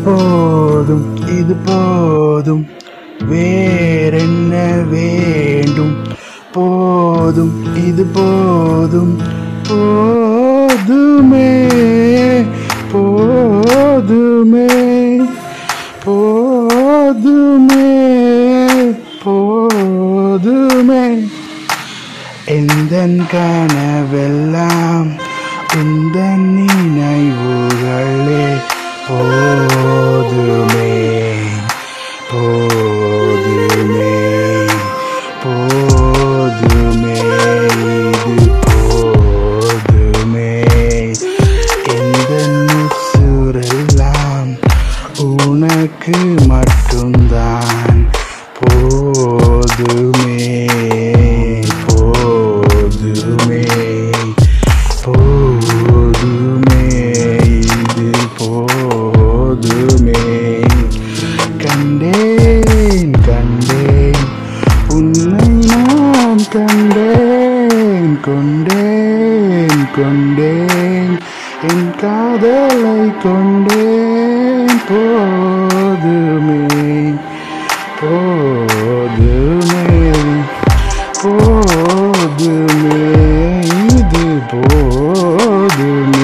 போதும் இது போதும் வேறென்ன வேண்டும் போதும் இது போதும் போதுமே போதுமே போதுமே போதுமே எந்தன் கனவெல்லாம் உந்தன் நினைவுகளே போதுமே போதுமே போதுமே இது போதுமே எந்த சுரெல்லாம் உனக்கு மட்டும்தான் போதுமே போதுமே போதுமே இது போதுமே கண்டேன் கண்டேன் உன்னை நான் கண்டேன் கொண்டேன் கொண்டேன் என் காதலை கொண்டேன் போதுமே போதுமே போதுமே இது போதுமே